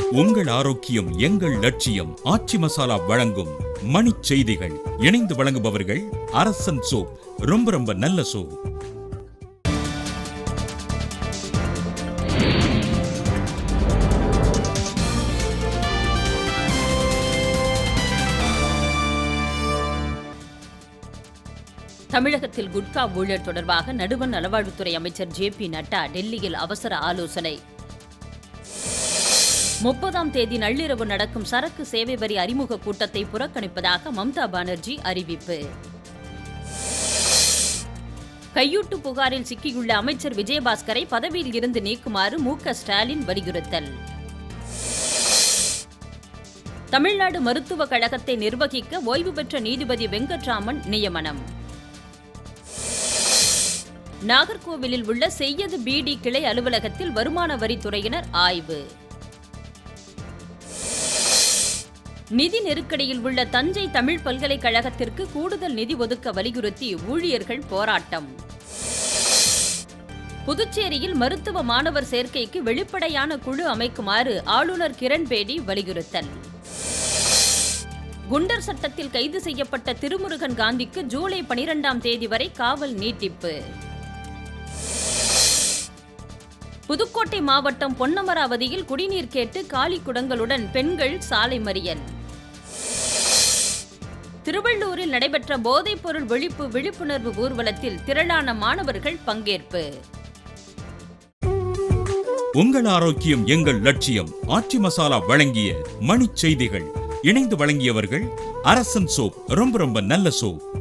உங்கள் ஆரோக்கியம் எங்கள் லட்சியம் ஆச்சி மசாலா வழங்கும் மணிச் செய்திகள் இணைந்து வழங்குபவர்கள் அரசன் சோப் ரொம்ப ரொம்ப நல்ல சோப் தமிழகத்தில் குட்கா ஊழல் தொடர்பாக நடுவண் நலவாழ்வுத்துறை அமைச்சர் ஜே பி நட்டா டெல்லியில் அவசர ஆலோசனை முப்பதாம் தேதி நள்ளிரவு நடக்கும் சரக்கு சேவை வரி அறிமுக கூட்டத்தை புறக்கணிப்பதாக மம்தா பானர்ஜி அறிவிப்பு கையூட்டு புகாரில் சிக்கியுள்ள அமைச்சர் விஜயபாஸ்கரை பதவியில் இருந்து நீக்குமாறு மு க ஸ்டாலின் வலியுறுத்தல் தமிழ்நாடு மருத்துவக் கழகத்தை நிர்வகிக்க ஓய்வு பெற்ற நீதிபதி வெங்கட்ராமன் நியமனம் நாகர்கோவிலில் உள்ள செய்யது பிடி கிளை அலுவலகத்தில் வருமான வரித்துறையினர் ஆய்வு நிதி நெருக்கடியில் உள்ள தஞ்சை தமிழ் பல்கலைக்கழகத்திற்கு கூடுதல் நிதி ஒதுக்க வலியுறுத்தி ஊழியர்கள் போராட்டம் புதுச்சேரியில் மருத்துவ மாணவர் சேர்க்கைக்கு வெளிப்படையான குழு அமைக்குமாறு ஆளுநர் கிரண்பேடி வலியுறுத்தல் குண்டர் சட்டத்தில் கைது செய்யப்பட்ட திருமுருகன் காந்திக்கு ஜூலை பனிரெண்டாம் தேதி வரை காவல் நீட்டிப்பு புதுக்கோட்டை மாவட்டம் பொன்னமராவதியில் குடிநீர் கேட்டு காலி குடங்களுடன் பெண்கள் சாலை மறியல் திருவள்ளூரில் நடைபெற்ற போதைப்பொருள் ஒழிப்பு விழிப்புணர்வு ஊர்வலத்தில் திரளான மாணவர்கள் பங்கேற்பு உங்கள் ஆரோக்கியம் எங்கள் லட்சியம் ஆச்சி மசாலா வழங்கிய மணிச் செய்திகள் இணைந்து வழங்கியவர்கள் அரசன் சோப் ரொம்ப ரொம்ப நல்ல சோப்